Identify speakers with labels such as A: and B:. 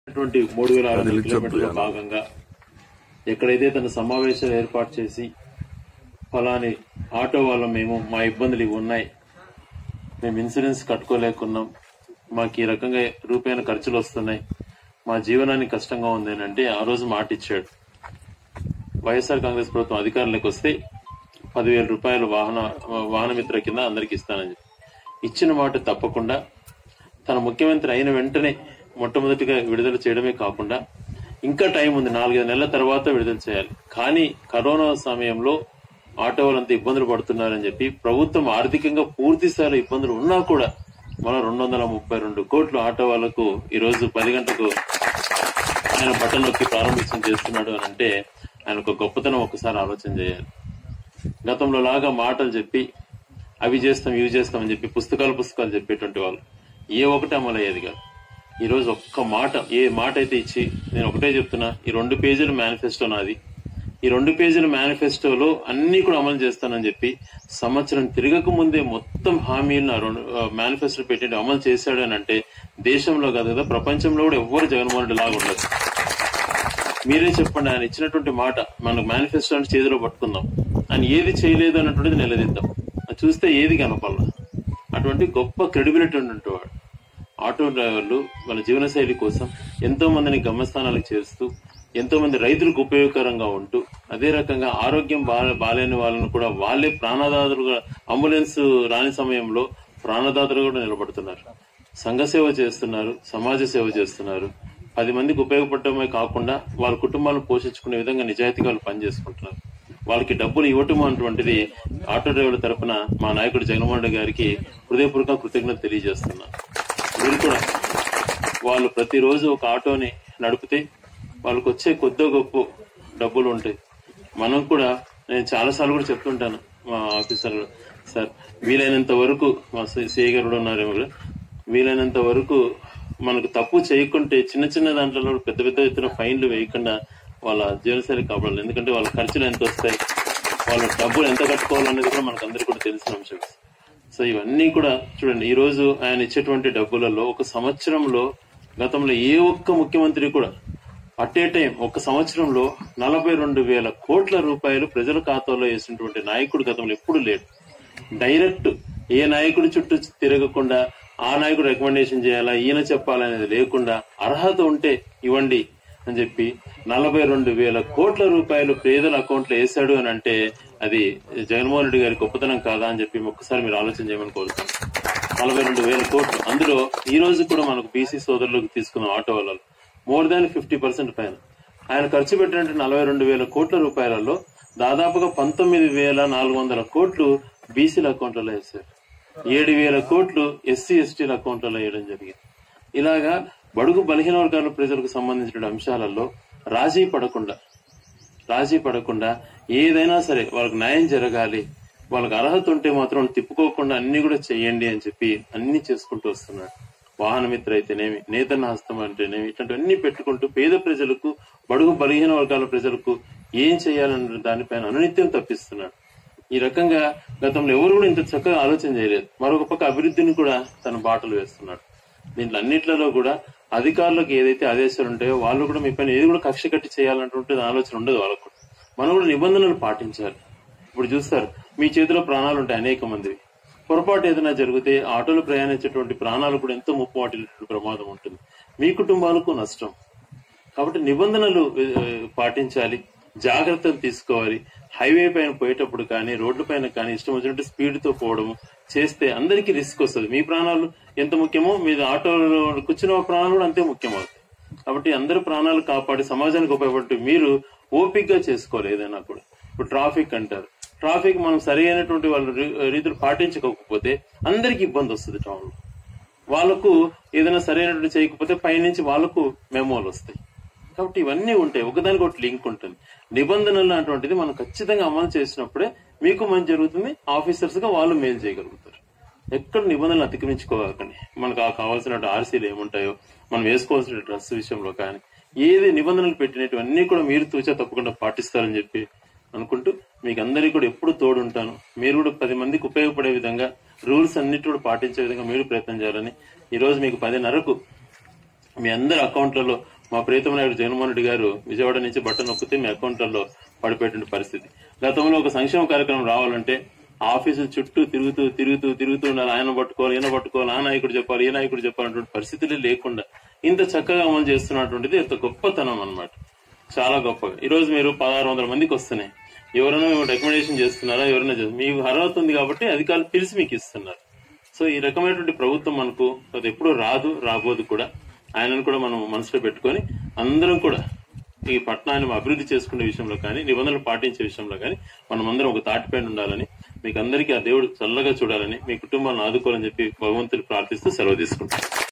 A: అటువంటి మూడు వేల ఆరు వందల కిలోమీటర్ల భాగంగా ఎక్కడైతే తన సమావేశాలు ఏర్పాటు చేసి ఫలాని ఆటో వల్ల మేము మా ఇబ్బందులు ఇవి ఉన్నాయి మేము ఇన్సూరెన్స్ కట్టుకోలేకున్నాం మాకు ఈ రకంగా రూపాయల ఖర్చులు వస్తున్నాయి మా జీవనానికి కష్టంగా ఉంది అని అంటే ఆ రోజు మాట ఇచ్చాడు వైఎస్ఆర్ కాంగ్రెస్ ప్రభుత్వం అధికారంలోకి వస్తే పదివేల రూపాయలు వాహన వాహన మిత్ర కింద అందరికి ఇస్తానని చెప్పి ఇచ్చిన మాట తప్పకుండా తన ముఖ్యమంత్రి అయిన వెంటనే మొట్టమొదటిగా విడుదల చేయడమే కాకుండా ఇంకా టైం ఉంది నాలుగైదు నెలల తర్వాత విడుదల చేయాలి కానీ కరోనా సమయంలో ఆటో వాళ్ళంతా ఇబ్బందులు పడుతున్నారని చెప్పి ప్రభుత్వం ఆర్థికంగా పూర్తి స్థాయిలో ఇబ్బందులు ఉన్నా కూడా మన రెండు వందల ముప్పై రెండు కోట్లు ఆటో వాళ్లకు ఈ రోజు పది గంటలకు ఆయన బటన్ నొక్కి ప్రారంభించడం చేస్తున్నాడు అని అంటే ఆయన ఒక గొప్పతనం ఒకసారి ఆలోచన చేయాలి గతంలో లాగా మాటలు చెప్పి అవి చేస్తాం ఇవి చేస్తాం అని చెప్పి పుస్తకాలు పుస్తకాలు చెప్పేటువంటి వాళ్ళు ఏ ఒకటి అమలు అయ్యేది కాదు ఈ రోజు ఒక్క మాట ఏ మాట అయితే ఇచ్చి నేను ఒకటే చెప్తున్నా ఈ రెండు పేజీల మేనిఫెస్టో నాది ఈ రెండు పేజీల మేనిఫెస్టోలో అన్ని కూడా అమలు చేస్తానని చెప్పి సంవత్సరం తిరగక ముందే మొత్తం హామీలను ఆ రెండు మేనిఫెస్టో పెట్టి అమలు చేశాడు అని అంటే దేశంలో కాదు కదా ప్రపంచంలో కూడా ఎవ్వరు జగన్మోహన్ రెడ్డి లాగా ఉండదు మీరే చెప్పండి ఆయన ఇచ్చినటువంటి మాట మనకు మేనిఫెస్టో అంటే చేతిలో పట్టుకుందాం ఆయన ఏది చేయలేదు అన్నటువంటిది నిలదీద్దాం అది చూస్తే ఏది కనపడాల అటువంటి గొప్ప క్రెడిబిలిటీ ఉన్నటువంటి వాడు ఆటో డ్రైవర్లు వాళ్ళ జీవనశైలి కోసం ఎంతో మందిని గమ్యస్థానాలకు చేరుస్తూ ఎంతో మంది రైతులకు ఉపయోగకరంగా ఉంటూ అదే రకంగా ఆరోగ్యం బా- బాలేని వాళ్ళను కూడా వాళ్ళే ప్రాణదాతలుగా అంబులెన్స్ రాని సమయంలో ప్రాణదాతలు కూడా నిలబడుతున్నారు సంఘ సేవ చేస్తున్నారు సమాజ సేవ చేస్తున్నారు పది మందికి ఉపయోగపడటమే కాకుండా వాళ్ళ కుటుంబాలను పోషించుకునే విధంగా నిజాయితీగా వాళ్ళు పనిచేసుకుంటున్నారు వాళ్ళకి డబ్బులు ఇవ్వటం అటువంటిది ఆటో డ్రైవర్ల తరపున మా నాయకుడు జగన్మోహన్ రెడ్డి గారికి హృదయపూర్వక కృతజ్ఞత తెలియజేస్తున్నాను మీరు కూడా వాళ్ళు ప్రతిరోజు ఒక ఆటోని నడిపితే వాళ్ళకి వచ్చే కొద్దో గొప్ప డబ్బులు ఉంటాయి మనం కూడా నేను చాలా సార్లు కూడా చెప్తుంటాను మా ఆఫీసర్లు సార్ వీలైనంత వరకు మా సిఐ గారు కూడా ఉన్నారేమో కదా, వీలైనంత వరకు మనకు తప్పు చేయకుంటే చిన్న చిన్న దాంట్లో కూడా పెద్ద పెద్ద ఎత్తున ఫైన్లు వేయకుండా వాళ్ళ జీవనశైలి కాపాడాలి ఎందుకంటే వాళ్ళ ఖర్చులు ఎంత వస్తాయి వాళ్ళ డబ్బులు ఎంత కట్టుకోవాలనేది కూడా మనకు అందరికీ కూడా తెలిసిన అంశం సో ఇవన్నీ కూడా చూడండి ఈ రోజు ఆయన ఇచ్చేటువంటి డబ్బులలో ఒక సంవత్సరంలో గతంలో ఏ ఒక్క ముఖ్యమంత్రి కూడా అట్ ఏ టైం ఒక సంవత్సరంలో నలభై రెండు వేల కోట్ల రూపాయలు ప్రజల ఖాతాలో వేసినటువంటి నాయకుడు గతంలో ఎప్పుడు లేడు డైరెక్ట్ ఏ నాయకుడి చుట్టూ తిరగకుండా ఆ నాయకుడు రికమెండేషన్ చేయాలా ఈయన చెప్పాలనేది లేకుండా అర్హత ఉంటే ఇవ్వండి అని చెప్పి నలభై రెండు వేల కోట్ల రూపాయలు పేదల అకౌంట్లో వేశాడు అని అంటే అది జగన్మోహన్ రెడ్డి గారి గొప్పతనం కాదా అని చెప్పి ఒక్కసారి మీరు ఆలోచన చేయమని కోరుతాను నలభై రెండు వేల కోట్లు అందులో ఈ రోజు కూడా మనకు బీసీ సోదరులకు తీసుకున్న ఆటో వాళ్ళు మోర్ దాన్ ఫిఫ్టీ పర్సెంట్ పైన ఆయన ఖర్చు పెట్టినట్టు నలభై రెండు వేల కోట్ల రూపాయలలో దాదాపుగా పంతొమ్మిది వేల నాలుగు వందల కోట్లు బీసీల అకౌంట్లలో వేశారు ఏడు వేల కోట్లు ఎస్సీ ఎస్టీల అకౌంట్లలో వేయడం జరిగింది ఇలాగా బడుగు బలహీన వర్గాల ప్రజలకు సంబంధించిన అంశాలలో రాజీ పడకుండా రాజీ పడకుండా ఏదైనా సరే వాళ్ళకి న్యాయం జరగాలి వాళ్ళకి అర్హత ఉంటే మాత్రం తిప్పుకోకుండా అన్ని కూడా చెయ్యండి అని చెప్పి అన్ని చేసుకుంటూ వస్తున్నాడు వాహన మిత్ర అయితేనేమి నేతన్న హస్తం అంటేనేమి ఇట్లాంటివన్నీ పెట్టుకుంటూ పేద ప్రజలకు బడుగు బలహీన వర్గాల ప్రజలకు ఏం చేయాలన్న దానిపైన అనునిత్యం తప్పిస్తున్నాడు ఈ రకంగా గతంలో ఎవరు కూడా ఇంత చక్కగా ఆలోచన చేయలేదు మరొక పక్క అభివృద్ధిని కూడా తన బాటలు వేస్తున్నాడు దీంట్లో అన్నిట్లలో కూడా అధికారులకు ఏదైతే ఆదేశాలు ఉంటాయో వాళ్ళు కూడా మీ పైన ఏది కూడా కక్ష కట్టి చేయాలన్నటువంటి ఆలోచన ఉండదు వాళ్ళకు కూడా. మనం కూడా నిబంధనలు పాటించాలి ఇప్పుడు చూస్తారు మీ చేతిలో ప్రాణాలు ఉంటాయి అనేక మందివి పొరపాటు ఏదైనా జరిగితే ఆటోలో ప్రయాణించేటువంటి ప్రాణాలు కూడా ఎంతో ముప్పు వాటిల్లేటువంటి ప్రమాదం ఉంటుంది మీ కుటుంబాలకు నష్టం కాబట్టి నిబంధనలు ఆ, పాటించాలి జాగ్రత్తలు తీసుకోవాలి హైవే పైన పోయేటప్పుడు కానీ రోడ్ల పైన కానీ ఇష్టం వచ్చినట్టు స్పీడ్ తో పోవడం చేస్తే అందరికీ రిస్క్ వస్తుంది మీ ప్రాణాలు ఎంత ముఖ్యమో మీ ఆటోలో కూర్చున్న ప్రాణాలు కూడా అంతే ముఖ్యమవుతాయి కాబట్టి అందరి ప్రాణాలు కాపాడి సమాజానికి ఉపయోగపడి మీరు ఓపిక్ గా చేసుకోవాలి ఏదైనా కూడా ఇప్పుడు ట్రాఫిక్ అంటారు ట్రాఫిక్ మనం సరి అయినటువంటి వాళ్ళ రీ- రీతులు పాటించకపోతే అందరికి ఇబ్బంది వస్తుంది టౌన్ లో వాళ్ళకు ఏదైనా సరైనటువంటి చేయకపోతే పైనుంచి వాళ్ళకు మెమోలు వస్తాయి కాబట్టి ఇవన్నీ ఉంటాయి ఒకదానికి ఒకటి లింక్ ఉంటుంది నిబంధనలు అటువంటిది మనం ఖచ్చితంగా అమలు చేసినప్పుడే మీకు మంచి జరుగుతుంది ఆఫీసర్స్ గా వాళ్ళు మేలు చేయగలుగుతారు ఎక్కడ నిబంధనలు అతిక్రమించుకోకండి మనకు ఆ కావాల్సిన ఆర్సీలు ఏముంటాయో మనం వేసుకోవాల్సిన డ్రెస్ విషయంలో కానీ ఏది నిబంధనలు పెట్టినటువన్నీ కూడా మీరు తూచా తప్పకుండా పాటిస్తారని చెప్పి అనుకుంటూ మీకు అందరికీ కూడా ఎప్పుడు తోడు ఉంటాను మీరు కూడా పది మందికి ఉపయోగపడే విధంగా రూల్స్ అన్నిటి కూడా పాటించే విధంగా మీరు ప్రయత్నం చేయాలని ఈ రోజు మీకు పదిన్నరకు మీ అందరి అకౌంట్లలో మా ప్రీతమ నాయుడు జగన్మోహన్ రెడ్డి గారు విజయవాడ నుంచి బట్ట నొక్కితే మీ అకౌంట్లలో పడిపోయేటువంటి పరిస్థితి గతంలో ఒక సంక్షేమ కార్యక్రమం రావాలంటే ఆఫీసు చుట్టూ తిరుగుతూ తిరుగుతూ తిరుగుతూ ఉండాలి ఆయన పట్టుకోవాలి ఈయన పట్టుకోవాలి ఆ నాయకుడు చెప్పాలి ఈ నాయకుడు చెప్పాలన్నటువంటి పరిస్థితులే లేకుండా ఇంత చక్కగా అమలు చేస్తున్నటువంటిది ఇంత గొప్పతనం అన్నమాట చాలా గొప్పగా ఈ రోజు మీరు పదహారు వందల మందికి వస్తున్నాయి ఎవరైనా మేము రికమెండేషన్ చేస్తున్నారా ఎవరైనా చేస్తున్నారా? మీకు అర్హత ఉంది కాబట్టి అధికారులు పిలిచి మీకు ఇస్తున్నారు సో ఈ రకమైనటువంటి ప్రభుత్వం మనకు అది ఎప్పుడూ రాదు రాబోదు కూడా ఆయనను కూడా మనం మనసులో పెట్టుకొని అందరం కూడా ఈ పట్టణాన్ని అభివృద్ధి చేసుకునే విషయంలో కానీ నిబంధనలు పాటించే విషయంలో కానీ మనం అందరం ఒక తాటిపైన ఉండాలని మీకు అందరికీ ఆ దేవుడు చల్లగా చూడాలని మీ కుటుంబాలను ఆదుకోవాలని చెప్పి భగవంతుడు ప్రార్థిస్తూ సెలవు తీసుకుంటాం